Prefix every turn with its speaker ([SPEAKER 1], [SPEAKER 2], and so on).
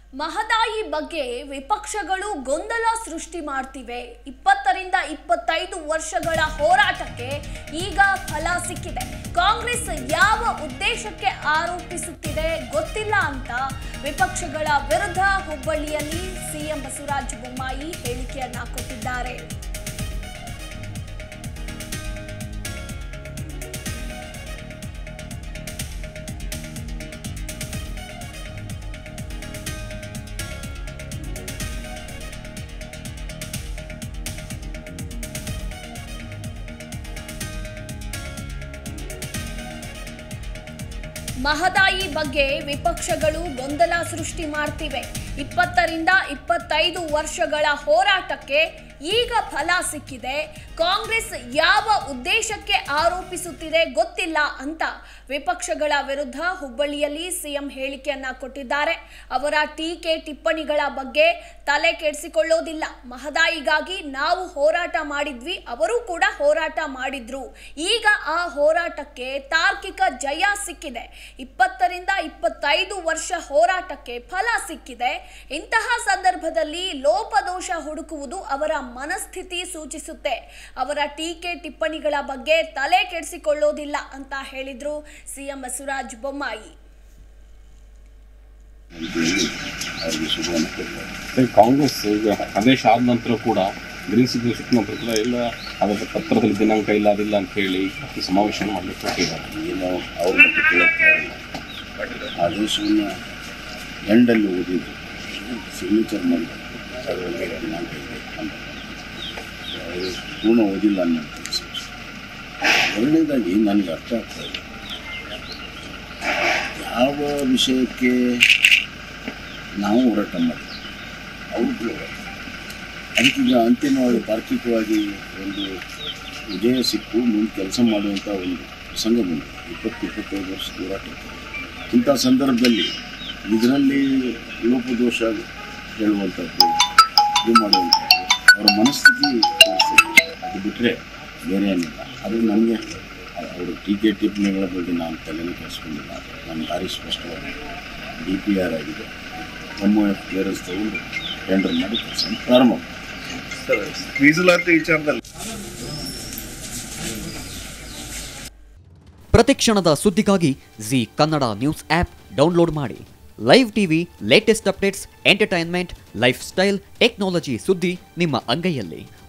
[SPEAKER 1] ಮಹದಾಯಿ ಬಗ್ಗೆ ವಿಪಕ್ಷಗಳು ಗೊಂದಲ ಸೃಷ್ಟಿ ಮಾಡ್ತಿವೆ ಇಪ್ಪತ್ತರಿಂದ ಇಪ್ಪತ್ತೈದು ವರ್ಷಗಳ ಹೋರಾಟಕ್ಕೆ ಈಗ ಫಲ ಸಿಕ್ಕಿದೆ ಕಾಂಗ್ರೆಸ್ ಯಾವ ಉದ್ದೇಶಕ್ಕೆ ಆರೋಪಿಸುತ್ತಿದೆ ಗೊತ್ತಿಲ್ಲ ಅಂತ ವಿಪಕ್ಷಗಳ ವಿರುದ್ಧ ಹುಬ್ಬಳ್ಳಿಯಲ್ಲಿ ಸಿಎಂ ಬಸವರಾಜ ಬೊಮ್ಮಾಯಿ ಹೇಳಿಕೆಯನ್ನ ಕೊಟ್ಟಿದ್ದಾರೆ ಮಹದಾಯಿ ಬಗ್ಗೆ ವಿಪಕ್ಷಗಳು ಗೊಂದಲ ಸೃಷ್ಟಿ ಮಾಡ್ತಿವೆ ಇಪ್ಪತ್ತರಿಂದ ಇಪ್ಪತ್ತೈದು ವರ್ಷಗಳ ಹೋರಾಟಕ್ಕೆ ಈಗ ಫಲ ಸಿಕ್ಕಿದೆ ಕಾಂಗ್ರೆಸ್ ಯಾವ ಉದ್ದೇಶಕ್ಕೆ ಆರೋಪಿಸುತ್ತಿದೆ ಗೊತ್ತಿಲ್ಲ ಅಂತ ವಿಪಕ್ಷಗಳ ವಿರುದ್ಧ ಹುಬ್ಬಳ್ಳಿಯಲ್ಲಿ ಸಿಎಂ ಹೇಳಿಕೆಯನ್ನ ಕೊಟ್ಟಿದ್ದಾರೆ ಅವರ ಟೀಕೆ ಟಿಪ್ಪಣಿಗಳ ಬಗ್ಗೆ ತಲೆ ಕೆಡಿಸಿಕೊಳ್ಳೋದಿಲ್ಲ ಮಹದಾಯಿಗಾಗಿ ನಾವು ಹೋರಾಟ ಮಾಡಿದ್ವಿ ಅವರು ಕೂಡ ಹೋರಾಟ ಮಾಡಿದ್ರು ಈಗ ಆ ಹೋರಾಟಕ್ಕೆ ತಾರ್ಕಿಕ ಜಯ ಸಿಕ್ಕಿದೆ ಇಪ್ಪತ್ತರಿಂದ ಇಪ್ಪತ್ತೈದು ವರ್ಷ ಹೋರಾಟಕ್ಕೆ ಫಲ ಸಿಕ್ಕಿದೆ ಇಂತಹ ಸಂದರ್ಭದಲ್ಲಿ ಲೋಪದೋಷ ಹುಡುಕುವುದು ಅವರ ಮನಸ್ಥಿತಿ ಸೂಚಿಸುತ್ತೆ ಅವರ ಟೀಕೆ ಟಿಪ್ಪಣಿಗಳ ಬಗ್ಗೆ ತಲೆ ಕೆಡಿಸಿಕೊಳ್ಳೋದಿಲ್ಲ ಅಂತ ಹೇಳಿದ್ರು ಸಿಎಂ ಬಸವರಾಜ ಬೊಮ್ಮಾಯಿ
[SPEAKER 2] ಅವರಿಗೆ ಶುಭವನ್ನು ಕೊಡ್ತಾರೆ
[SPEAKER 3] ಮತ್ತೆ ಕಾಂಗ್ರೆಸ್ ಈಗ ಆದೇಶ ಆದ ನಂತರ ಕೂಡ ಗ್ರೀನ್ ಸಿಗ್ನಲ್ ಸಿಕ್ಕ ನಂತರ ಕೂಡ ಎಲ್ಲ ಅದರ ಪತ್ರದಲ್ಲಿ ದಿನಾಂಕ ಇಲ್ಲ ಅದಿಲ್ಲ ಅಂತ ಹೇಳಿ ಈ ಸಮಾವೇಶ ಮಾಡಲಿಕ್ಕೆ ಕೊಟ್ಟಿದ್ದಾರೆ
[SPEAKER 2] ಏನು ಅವ್ರ ಬಗ್ಗೆ ಕೇಳಕ್ಕೆ ಆದೇಶವನ್ನು ಎಂಡಲ್ಲಿ ಓದಿದ್ದು ಸಿಗ್ನೇಚರ್ ಮಾಡಿ ಅದರಲ್ಲಿ ದಿನಾಂಕ ಇದೆ ಅಂತ ಅವರು ಪೂರ್ಣ ಓದಿಲ್ಲ ಅನ್ನೋ ಎರಡನೇದಾಗಿ ನನಗೆ ಅರ್ಥ ಆಗ್ತಾ ಇದೆ ಯಾವ ವಿಷಯಕ್ಕೆ ನಾವು ಹೋರಾಟ ಮಾಡಿದ್ವಿ ಅವರು ಹೋರಾಟ ಅದಕ್ಕೀಗ ಅಂತಿಮವಾಗಿ ತಾರ್ಕಿಕವಾಗಿ ಒಂದು ವಿಜಯ ಸಿಕ್ಕು ಮುಂದೆ ಕೆಲಸ ಮಾಡುವಂಥ ಒಂದು ಪ್ರಸಂಗ ಬಂದಿದೆ ಇಪ್ಪತ್ತು ಇಪ್ಪತ್ತೈದು ವರ್ಷದ ಹೋರಾಟಕ್ಕೆ ಇಂಥ ಸಂದರ್ಭದಲ್ಲಿ ಇದರಲ್ಲಿ ಲೋಪದೋಷ ಹೇಳುವಂಥದ್ದು ಇದು ಮಾಡುವಂಥದ್ದು ಅವರ ಮನಸ್ಥಿತಿ ತೋರಿಸ್ತದೆ. ಅದು ಬಿಟ್ಟರೆ ಬೇರೆ ಏನಿಲ್ಲ ಅದು ನನಗೆ ಅವರ ಟೀಕೆ ಟಿಪ್ಪಣಿಗಳ ಬಗ್ಗೆ ನಾನು ತಲೆನೂ ಕೆಡಿಸ್ಕೊಂಡಿಲ್ಲ ನನ್ನ ದಾರಿ ಸ್ಪಷ್ಟವಾಗಿ ಡಿ ಪಿ ಆರ್ ಆಗಿದೆ ಎಮ್ ಒ ಎಫ್ ಕ್ಲಿಯರೆನ್ಸ್ ತಗೊಂಡು ಟೆಂಡರ್ ಮಾಡಿ ಕೆಲಸ ಪ್ರಾರಂಭ ಮಾಡ್ತೀನಿ.
[SPEAKER 4] ಮೀಸಲಾತಿ ವಿಚಾರದಲ್ಲಿ
[SPEAKER 5] ಪ್ರತಿಕ್ಷಣದ ಸುದ್ದಿಗಾಗಿ Zee Kannada news app download ಮಾಡಿ live TV latest updates entertainment lifestyle technology ಸುದ್ದಿ ನಿಮ್ಮ ಅಂಗೈಯಲ್ಲಿ